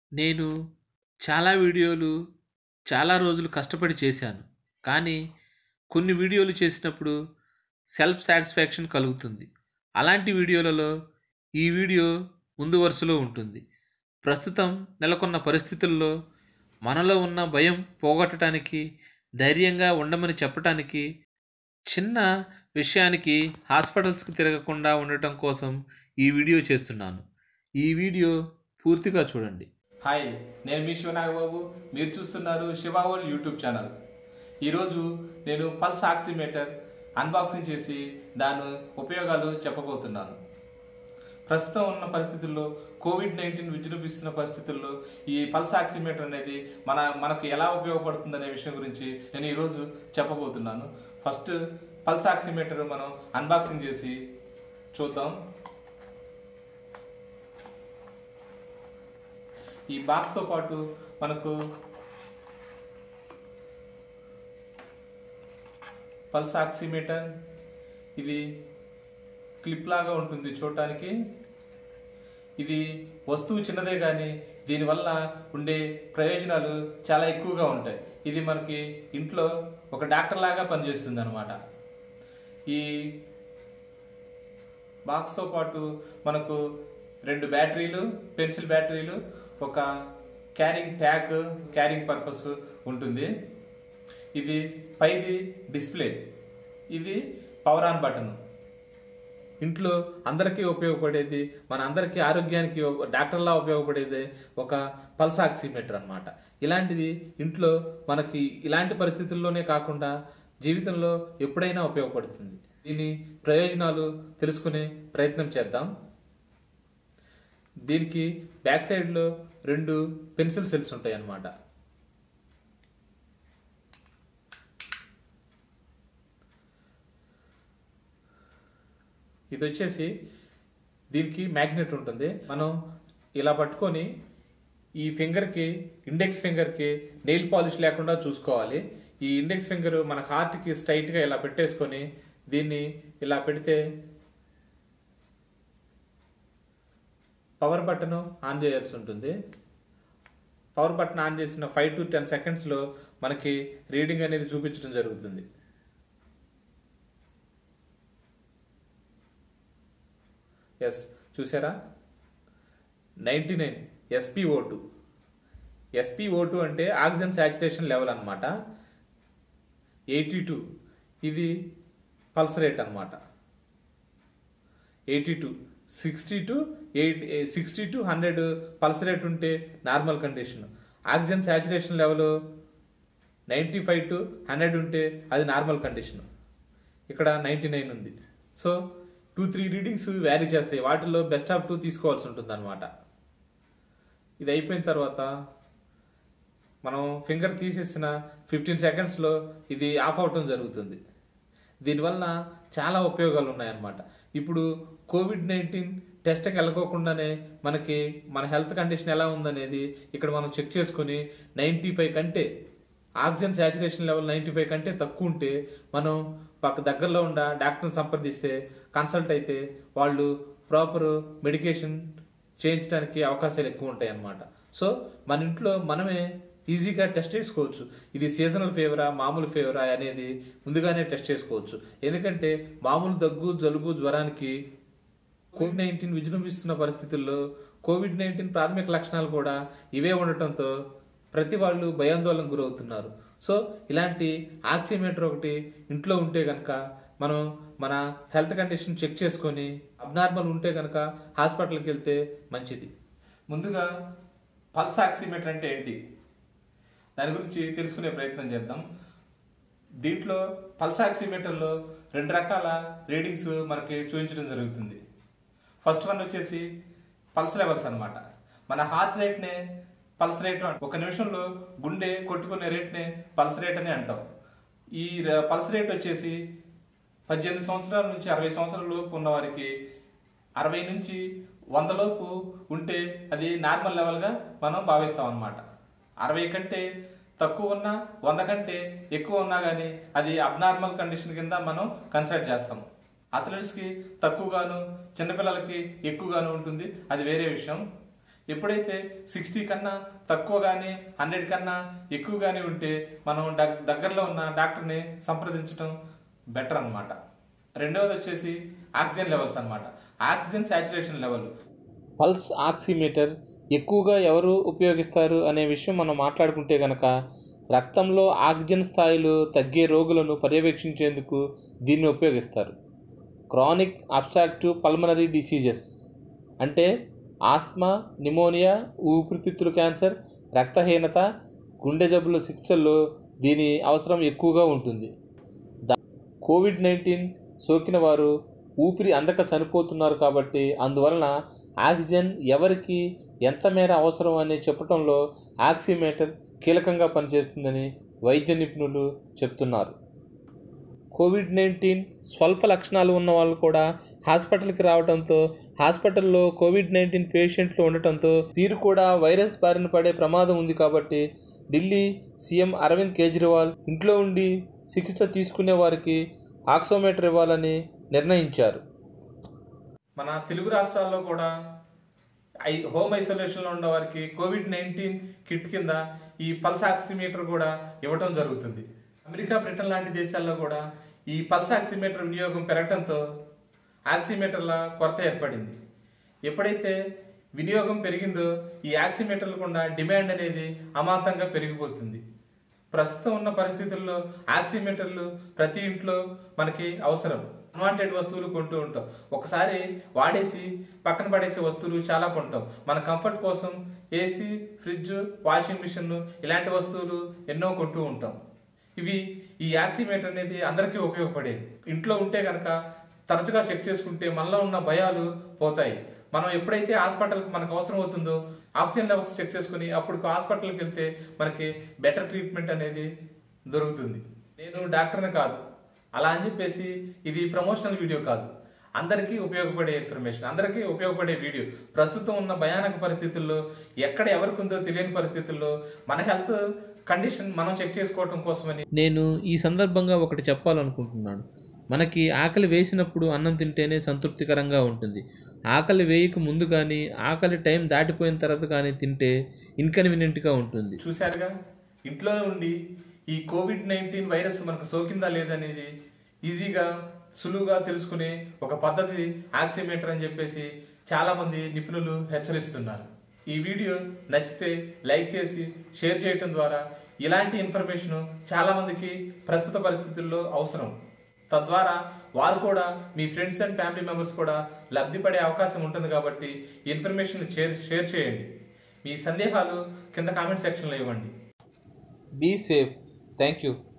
నేను చాలా వీడియోలు చాలా రోజులు కష్టపడి చేశాను. కానీ కొన్ని వీడియోలు చేసినప్పుడు సెల్ఫ్ సాటిస్ఫాక్షన్ కలుగుతుంది. అలాంటి వీడియోలలో ఈ వీడియో ముందు వరుసలో ఉంటుంది. ప్రస్తుతం నెలకొన్న పరిస్థితుల్లో మనలో ఉన్న భయం పోగొట్టడానికి, ధైర్యంగా ఉండమని చెప్పటానికి, చిన్న విషయానికి హాస్పిటల్స్‌కి తిరగకుండా ఉండటం కోసం ఈ వీడియో చేస్తున్నాను. ఈ వీడియో పూర్తిగా చూడండి. హాయ్ నేను మీ శివనాగబాబు మీరు చూస్తున్నారు శివ వరల్డ్ యూట్యూబ్ ఛానల్ ఈరోజు నేను పల్స్ ఆక్సిమీటర్ అన్బాక్సింగ్ చేసి దాని ఉపయోగాలు చెప్పబోతున్నాను ప్రస్తుతం ఉన్న పరిస్థితుల్లో కోవిడ్ నైన్టీన్ విజృంభిస్తున్న పరిస్థితుల్లో ఈ పల్స్ ఆక్సిమీటర్ అనేది మన మనకు ఎలా ఉపయోగపడుతుంది అనే విషయం గురించి నేను ఈరోజు చెప్పబోతున్నాను ఫస్ట్ పల్స్ ఆక్సిమీటర్ మనం అన్బాక్సింగ్ చేసి చూద్దాం ఈ బాక్స్ తో పాటు మనకు పల్స్ ఆక్సిమీటర్ ఇది క్లిప్ లాగా ఉంటుంది చూడటానికి ఇది వస్తువు చిన్నదే కానీ దీనివల్ల ఉండే ప్రయోజనాలు చాలా ఎక్కువగా ఉంటాయి ఇది మనకి ఇంట్లో ఒక డాక్టర్ లాగా పనిచేస్తుంది అనమాట ఈ బాక్స్తో పాటు మనకు రెండు బ్యాటరీలు పెన్సిల్ బ్యాటరీలు ఒక క్యారింగ్ ట్యాగ్ క్యారింగ్ పర్పస్ ఉంటుంది ఇది పైది డిస్ప్లే ఇది పవర్ ఆన్ బటన్ ఇంట్లో అందరికీ ఉపయోగపడేది మన అందరికీ ఆరోగ్యానికి డాక్టర్లా ఉపయోగపడేది ఒక పల్స్ ఆక్సిమీటర్ అనమాట ఇలాంటిది ఇంట్లో మనకి ఇలాంటి పరిస్థితుల్లోనే కాకుండా జీవితంలో ఎప్పుడైనా ఉపయోగపడుతుంది దీని ప్రయోజనాలు తెలుసుకునే ప్రయత్నం చేద్దాం దీనికి బ్యాక్ సైడ్ లో రెండు పెన్సిల్ సెల్స్ ఉంటాయి అన్నమాట ఇది వచ్చేసి దీనికి మ్యాగ్నెట్ ఉంటుంది మనం ఇలా పట్టుకొని ఈ ఫింగర్కి ఇండెక్స్ ఫింగర్కి నెయిల్ పాలిష్ లేకుండా చూసుకోవాలి ఈ ఇండెక్స్ ఫింగర్ మన హార్ట్కి స్ట్రైట్గా ఇలా పెట్టేసుకొని దీన్ని ఇలా పెడితే పవర్ బటన్ ఆన్ చేయాల్సి ఉంటుంది పవర్ బటన్ ఆన్ చేసిన ఫైవ్ టు టెన్ సెకండ్స్లో మనకి రీడింగ్ అనేది చూపించడం జరుగుతుంది ఎస్ చూసారా ninety nine SpO two SpO two అంటే ఆక్సిజన్ సాచురేషన్ లెవెల్ అనమాట ఎయిటీ టూ ఇది పల్స్ రేట్ అనమాట eighty two sixty to eight sixty to hundred pulse rate ఉంటే normal condition oxygen saturation level ninety five to hundred ఉంటే అది normal condition ఇక్కడ ninety nine ఉంది so two three readings vary చేస్తాయి వాటిల్లో best of two తీసుకోవాల్సి ఉంటుంది అనమాట ఇది అయిపోయిన తర్వాత మనం ఫింగర్ తీసేసిన ఫిఫ్టీన్ సెకండ్స్లో ఇది ఆఫ్ అవటం జరుగుతుంది దీనివల్ల చాలా ఉపయోగాలు ఉన్నాయన్నమాట ఇప్పుడు కోవిడ్ నైన్టీన్ టెస్ట్కి వెళ్ళకోకుండానే మనకి మన హెల్త్ కండిషన్ ఎలా ఉందనేది ఇక్కడ మనం చెక్ చేసుకుని నైంటీ ఫైవ్ కంటే oxygen saturation level ninety five కంటే తక్కువ ఉంటే మనం పక్క దగ్గరలో ఉన్న డాక్టర్ని సంప్రదిస్తే కన్సల్ట్ అయితే వాళ్ళు ప్రాపర్ మెడికేషన్ చేయించడానికి అవకాశాలు ఎక్కువ ఉంటాయి అన్నమాట సో మన ఇంట్లో మనమే ఈజీగా టెస్ట్ చేసుకోవచ్చు ఇది సీజనల్ ఫీవరా మామూలు ఫీవరా అనేది ముందుగానే టెస్ట్ చేసుకోవచ్చు ఎందుకంటే మామూలు దగ్గు జలుబు జ్వరానికి కోవిడ్ నైన్టీన్ విజృంభిస్తున్న పరిస్థితుల్లో కోవిడ్ నైన్టీన్ ప్రాథమిక లక్షణాలు కూడా ఇవే ఉండటంతో ప్రతి వాళ్ళు భయాందోళనకు గురవుతున్నారు సో ఇలాంటి ఆక్సిమీటర్ ఒకటి ఇంట్లో ఉంటే కనుక మనం మన హెల్త్ కండిషన్ చెక్ చేసుకొని అబ్నార్మల్ ఉంటే కనుక హాస్పిటల్కి వెళ్తే మంచిది ముందుగా పల్స్ ఆక్సిమీటర్ అంటే ఏంటి దాని గురించి తెలుసుకునే ప్రయత్నం చేద్దాం దీంట్లో పల్స్ ఆక్సిమీటర్లో రెండు రకాల రీడింగ్స్ మనకి చూపించడం జరుగుతుంది ఫస్ట్ వన్ వచ్చేసి పల్స్ లెవెల్స్ అనమాట మన హార్ట్ రేట్నే పల్స్ రేట్ ఒక నిమిషంలో గుండె కొట్టుకునే రేట్నే పల్స్ రేట్ అని అంటాం ఈ పల్స్ రేట్ వచ్చేసి పద్దెనిమిది సంవత్సరాల నుంచి అరవై సంవత్సరాల లోపు ఉన్న వారికి అరవై నుంచి వంద లోపు ఉంటే అది నార్మల్ లెవెల్గా మనం భావిస్తాం అనమాట అరవై కంటే తక్కువ ఉన్నా వంద కంటే ఎక్కువ ఉన్నా కానీ అది అబ్నార్మల్ కండిషన్ కింద మనం కన్సిడర్ చేస్తాం అథ్లెట్స్ కి తక్కువగాను చిన్నపిల్లలకి ఎక్కువగాను ఉంటుంది అది వేరే విషయం ఎప్పుడైతే సిక్స్టీ కన్నా తక్కువగానే హండ్రెడ్ కన్నా ఎక్కువగానే ఉంటే మనం దగ్- దగ్గరలో ఉన్న డాక్టర్ని సంప్రదించడం బెటర్ అన్నమాట రెండవది వచ్చేసి ఆక్సిజన్ లెవెల్స్ అన్నమాట oxygen saturation level pulse oximeter ఎక్కువగా ఎవరు ఉపయోగిస్తారు అనే విషయం మనం మాట్లాడుకుంటే గనక రక్తంలో ఆక్సిజన్ స్థాయిలు తగ్గే రోగులను పర్యవేక్షించేందుకు దీన్ని ఉపయోగిస్తారు క్రానిక్ అబ్స్ట్రాక్టివ్ పల్మనరీ డిసీజెస్ అంటే ఆస్మా నిమోనియా ఊపిరితిత్తుల క్యాన్సర్ రక్తహీనత గుండె జబ్బుల చికిత్సల్లో దీని అవసరం ఎక్కువగా ఉంటుంది దా- కోవిడ్ నైన్టీన్ సోకిన వారు ఊపిరి అందక చనిపోతున్నారు కాబట్టి అందువలన ఆక్సిజన్ ఎవరికి ఎంత మేర అవసరం అని చెప్పడంలో ఆక్సిమీటర్ కీలకంగా పనిచేస్తుందని వైద్య నిపుణులు చెప్తున్నారు కోవిడ్ నైన్టీన్ స్వల్ప లక్షణాలు ఉన్న వాళ్ళు కూడా హాస్పిటల్కి రావడంతో హాస్పిటల్లో కోవిడ్ నైన్టీన్ పేషెంట్లు ఉండటంతో వీరు కూడా వైరస్ బారిన పడే ప్రమాదం ఉంది కాబట్టి ఢిల్లీ సీఎం అరవింద్ కేజ్రీవాల్ ఇంట్లో ఉండి చికిత్స తీసుకునే వారికి ఆక్సోమీటర్ ఇవ్వాలని నిర్ణయించారు మన తెలుగు రాష్ట్రాల్లో కూడా ఐ హోమ్ ఐసోలేషన్లో ఉన్న వారికి కోవిడ్ నైన్టీన్ కిట్ కింద ఈ పల్స్ ఆక్సిమీటర్ కూడా ఇవ్వటం జరుగుతుంది అమెరికా బ్రిటన్ లాంటి దేశాల్లో కూడా ఈ పల్స్ ఆక్సిమీటర్ వినియోగం పెరగడంతో ఆక్సిమీటర్ల కొరత ఏర్పడింది ఎప్పుడైతే వినియోగం పెరిగిందో ఈ ఆక్సిమీటర్ల కూడా డిమాండ్ అనేది అమాంతంగా పెరిగిపోతుంది ప్రస్తుతం ఉన్న పరిస్థితుల్లో ఆక్సిమీటర్లు ప్రతి ఇంట్లో మనకి అవసరం అన్వాంటెడ్ వస్తువులు కొంటూ ఉంటాం ఒకసారి వాడేసి పక్కన పడేసే వస్తువులు చాలా కొంటాం మన కంఫర్ట్ కోసం ఏసీ ఫ్రిడ్జ్ వాషింగ్ మిషన్ ఇలాంటి వస్తువులు ఎన్నో కొంటూ ఉంటాం ఇవి ఈ యాక్సిమీటర్ అనేది అందరికీ ఉపయోగపడేది ఇంట్లో ఉంటే కనుక తరచుగా చెక్ చేసుకుంటే మనలో ఉన్న భయాలు పోతాయి మనం ఎప్పుడైతే హాస్పిటల్కి మనకు అవసరం అవుతుందో ఆక్సిజన్ లెవెల్స్ చెక్ చేసుకుని అప్పుడు హాస్పిటల్కి వెళ్తే మనకి బెటర్ ట్రీట్మెంట్ అనేది దొరుకుతుంది నేను డాక్టర్ని కాదు అలా అని చెప్పేసి ఇది ప్రమోషనల్ వీడియో కాదు అందరికీ ఉపయోగపడే ఇన్ఫర్మేషన్ అందరికీ ఉపయోగపడే వీడియో ప్రస్తుతం ఉన్న భయానక పరిస్థితుల్లో ఎక్కడ ఎవరికి ఉందో తెలియని పరిస్థితుల్లో మన హెల్త్ కండిషన్ మనం చెక్ చేసుకోవడం కోసమని నేను ఈ సందర్భంగా ఒకటి చెప్పాలనుకుంటున్నాను మనకి ఆకలి వేసినప్పుడు అన్నం తింటేనే సంతృప్తికరంగా ఉంటుంది ఆకలి వేయక ముందు కానీ ఆకలి టైం దాటిపోయిన తర్వాత కానీ తింటే ఇన్కన్వీనియంట్గా ఉంటుంది చూశారుగా ఇంట్లోనే ఉండి ఈ కోవిడ్ నైన్టీన్ వైరస్ మనకు సోకిందా లేదనేది ఈజీగా సులువుగా తెలుసుకునే ఒక పద్ధతి ఆక్సిమీటర్ అని చెప్పేసి చాలా మంది నిపుణులు హెచ్చరిస్తున్నారు ఈ వీడియో నచ్చితే లైక్ చేసి షేర్ చేయటం ద్వారా ఇలాంటి ఇన్ఫర్మేషన్ చాలా మందికి ప్రస్తుత పరిస్థితుల్లో అవసరం తద్వారా వారు కూడా మీ ఫ్రెండ్స్ అండ్ ఫ్యామిలీ మెంబర్స్ కూడా లబ్ధి పడే అవకాశం ఉంటుంది కాబట్టి ఈ ఇన్ఫర్మేషన్ షేర్ షేర్ చేయండి మీ సందేహాలు కింద కామెంట్ సెక్షన్లో ఇవ్వండి బీ సేఫ్ థ్యాంక్ యూ